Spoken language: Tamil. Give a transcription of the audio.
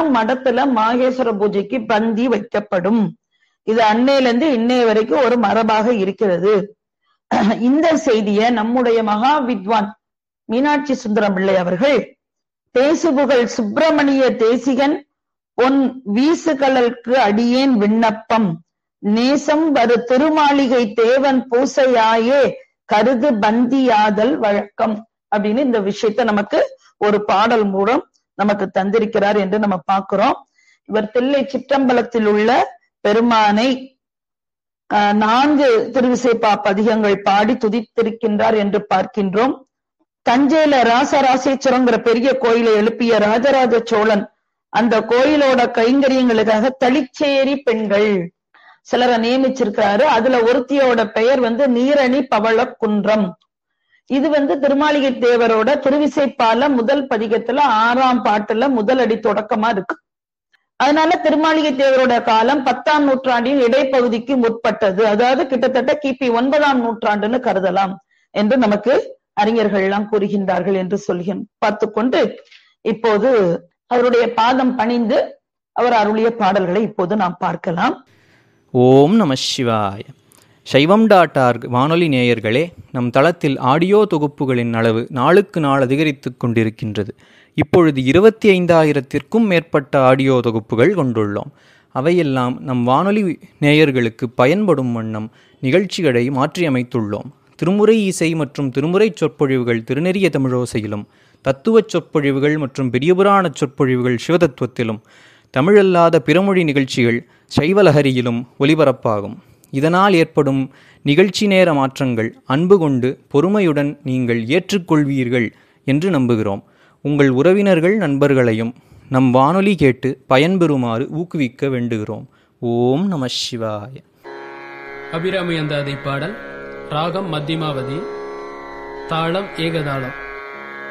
மடத்துல மாகேஸ்வர பூஜைக்கு பந்தி வைக்கப்படும் இது அன்னையில இருந்து இன்னைய வரைக்கும் ஒரு மரபாக இருக்கிறது இந்த செய்திய நம்முடைய மகா வித்வான் மீனாட்சி சுந்தரம் பிள்ளை அவர்கள் தேசுபுகழ் சுப்பிரமணிய தேசிகன் பொன் வீசுகலருக்கு அடியேன் விண்ணப்பம் நேசம் வரு திருமாளிகை தேவன் பூசையாயே கருது பந்தியாதல் வழக்கம் அப்படின்னு இந்த விஷயத்த நமக்கு ஒரு பாடல் மூலம் நமக்கு தந்திருக்கிறார் என்று நம்ம பார்க்கிறோம் இவர் தில்லை சிற்றம்பலத்தில் உள்ள பெருமானை ஆஹ், நான்கு திருவிசைப்பா பதிகங்கள் பாடி துதித்திருக்கின்றார் என்று பார்க்கின்றோம் தஞ்சையில ராசராசேஸ்வரங்கிற பெரிய கோயிலை எழுப்பிய ராஜராஜ சோழன் அந்த கோயிலோட கைங்கரியங்களுக்காக தளிச்சேரி பெண்கள் சிலரை நியமிச்சிருக்காரு அதுல ஒருத்தியோட பெயர் வந்து நீரணி பவள குன்றம் இது வந்து திருமாளிகை தேவரோட திருவிசைப்பால முதல் பதிகத்துல ஆறாம் பாட்டுல முதல் அடி தொடக்கமா இருக்கு அதனால திருமாளிகை தேவரோட காலம் பத்தாம் நூற்றாண்டின் இடைப்பகுதிக்கு முற்பட்டது அதாவது கிட்டத்தட்ட கிபி ஒன்பதாம் நூற்றாண்டுன்னு கருதலாம் என்று நமக்கு அறிஞர்கள் எல்லாம் கூறுகின்றார்கள் என்று சொல்கின் பார்த்துக்கொண்டு இப்போது அவருடைய பாதம் பணிந்து அவர் அருளிய பாடல்களை இப்போது நாம் பார்க்கலாம் ஓம் நம சிவாய சைவம் டாட் ஆர்க் வானொலி நேயர்களே நம் தளத்தில் ஆடியோ தொகுப்புகளின் அளவு நாளுக்கு நாள் அதிகரித்து கொண்டிருக்கின்றது இப்பொழுது இருபத்தி ஐந்தாயிரத்திற்கும் மேற்பட்ட ஆடியோ தொகுப்புகள் கொண்டுள்ளோம் அவையெல்லாம் நம் வானொலி நேயர்களுக்கு பயன்படும் வண்ணம் நிகழ்ச்சிகளை மாற்றியமைத்துள்ளோம் திருமுறை இசை மற்றும் திருமுறை சொற்பொழிவுகள் திருநெறிய தமிழோசையிலும் தத்துவச் சொற்பொழிவுகள் மற்றும் பெரியபுராண சொற்பொழிவுகள் சிவதத்துவத்திலும் தமிழல்லாத பிறமொழி நிகழ்ச்சிகள் சைவலஹரியிலும் ஒலிபரப்பாகும் இதனால் ஏற்படும் நிகழ்ச்சி நேர மாற்றங்கள் அன்பு கொண்டு பொறுமையுடன் நீங்கள் ஏற்றுக்கொள்வீர்கள் என்று நம்புகிறோம் உங்கள் உறவினர்கள் நண்பர்களையும் நம் வானொலி கேட்டு பயன்பெறுமாறு ஊக்குவிக்க வேண்டுகிறோம் ஓம் நம சிவாய அபிராமி அந்தாதி பாடல் ராகம் மத்தியமாவதி தாளம் ஏகதாளம்